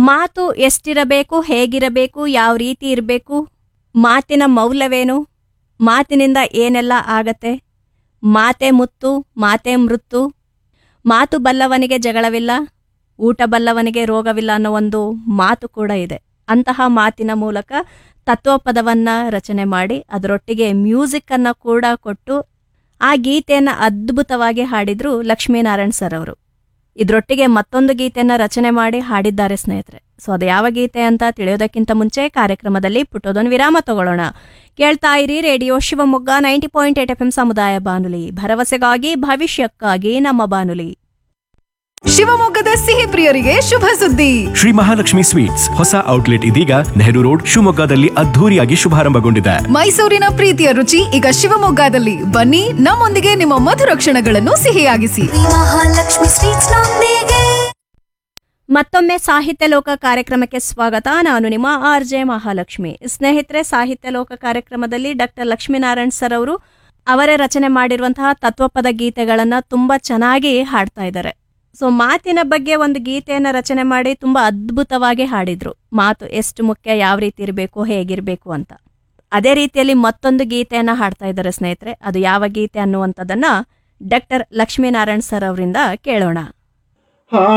ಮಾತು ಎಷ್ಟಿರಬೇಕು ಹೇಗಿರಬೇಕು ಯಾವ ರೀತಿ ಇರಬೇಕು ಮಾತಿನ ಮೌಲ್ಯವೇನು ಮಾತಿನಿಂದ ಏನೆಲ್ಲ ಆಗತ್ತೆ ಮಾತೆ ಮುತ್ತು ಮಾತೆ ಮೃತ್ತು ಮಾತು ಬಲ್ಲವನಿಗೆ ಜಗಳವಿಲ್ಲ ಊಟ ಬಲ್ಲವನಿಗೆ ರೋಗವಿಲ್ಲ ಅನ್ನೋ ಒಂದು ಮಾತು ಕೂಡ ಇದೆ ಅಂತಹ ಮಾತಿನ ಮೂಲಕ ತತ್ವಪದವನ್ನ ರಚನೆ ಮಾಡಿ ಅದರೊಟ್ಟಿಗೆ ಮ್ಯೂಸಿಕ್ ಅನ್ನ ಕೂಡ ಕೊಟ್ಟು ಆ ಗೀತೆಯನ್ನ ಅದ್ಭುತವಾಗಿ ಹಾಡಿದ್ರು ಲಕ್ಷ್ಮೀನಾರಾಯಣ್ ಸರ್ ಅವರು ಇದರೊಟ್ಟಿಗೆ ಮತ್ತೊಂದು ಗೀತೆಯನ್ನ ರಚನೆ ಮಾಡಿ ಹಾಡಿದ್ದಾರೆ ಸ್ನೇಹಿತರೆ ಸೊ ಅದು ಯಾವ ಗೀತೆ ಅಂತ ತಿಳಿಯೋದಕ್ಕಿಂತ ಮುಂಚೆ ಕಾರ್ಯಕ್ರಮದಲ್ಲಿ ಪುಟ್ಟೋದೊಂದು ವಿರಾಮ ತಗೊಳ್ಳೋಣ ಕೇಳ್ತಾ ಇರಿ radio Shivamogga ninety point eight F M ಸಮುದಾಯ ಬಾನುಲಿ ಭರವಸೆಗಾಗಿ ಭವಿಷ್ಯಕ್ಕಾಗಿ ನಮ್ಮ ಬಾನುಲಿ ಶಿವಮೊಗ್ಗದ ಸಿಹಿ ಪ್ರಿಯರಿಗೆ ಶುಭ ಸುದ್ದಿ ಶ್ರೀ ಮಹಾಲಕ್ಷ್ಮಿ ಸ್ವೀಟ್ಸ್ ಹೊಸ ಔಟ್ಲೆಟ್ ಇದೀಗ ನೆಹರು ರೋಡ್ ಶಿವಮೊಗ್ಗದಲ್ಲಿ ಅದ್ಧೂರಿಯಾಗಿ ಶುಭಾರಂಭಗೊಂಡಿದೆ ಮೈಸೂರಿನ ಪ್ರೀತಿಯ ರುಚಿ ಈಗ ಶಿವಮೊಗ್ಗದಲ್ಲಿ ಬನ್ನಿ ನಮ್ಮೊಂದಿಗೆ ನಿಮ್ಮ ಮಧುರ ಕ್ಷಣಗಳನ್ನು ಸಿಹಿಯಾಗಿಸಿ ಮಹಾಲಕ್ಷ್ಮಿ ಸ್ವೀಟ್ಸ್ ನೊಂದಿಗೆ ಮತ್ತೊಮ್ಮೆ ಸಾಹಿತ್ಯ ಲೋಕ ಕಾರ್ಯಕ್ರಮಕ್ಕೆ ಸ್ವಾಗತ ನಾನು ನಿಮ್ಮ ಆರ್ ಜೆ ಮಹಾಲಕ್ಷ್ಮಿ ಸ್ನೇಹಿತರೆ ಸಾಹಿತ್ಯ ಲೋಕ ಕಾರ್ಯಕ್ರಮದಲ್ಲಿ ಡಾಕ್ಟರ್ ಲಕ್ಷ್ಮೀನಾರಾಯಣ್ ಸರ್ ಅವರು ಅವರೇ ರಚನೆ ಮಾಡಿರುವಂತಹ ತತ್ವಪದ ಗೀತೆಗಳನ್ನ ತುಂಬಾ ಚೆನ್ನಾಗಿ ಹಾಡ್ತಾ ಇದ್ದಾರೆ ಸೊ ಮಾತಿನ ಬಗ್ಗೆ ಒಂದು ಗೀತೆಯನ್ನ ರಚನೆ ಮಾಡಿ ತುಂಬಾ ಅದ್ಭುತವಾಗಿ ಹಾಡಿದ್ರು ಮಾತು ಎಷ್ಟು ಮುಖ್ಯ ಯಾವ ರೀತಿ ಇರಬೇಕು ಹೇಗಿರಬೇಕು ಅಂತ ಅದೇ ರೀತಿಯಲ್ಲಿ ಮತ್ತೊಂದು ಗೀತೆಯನ್ನ ಹಾಡ್ತಾ ಇದ್ದಾರೆ ಸ್ನೇಹಿತರೆ ಅದು ಯಾವ ಗೀತೆ ಅನ್ನುವಂಥದ್ದನ್ನ ಡಾಕ್ಟರ್ ಲಕ್ಷ್ಮೀನಾರಾಯಣ್ ಸರ್ ಅವರಿಂದ ಕೇಳೋಣ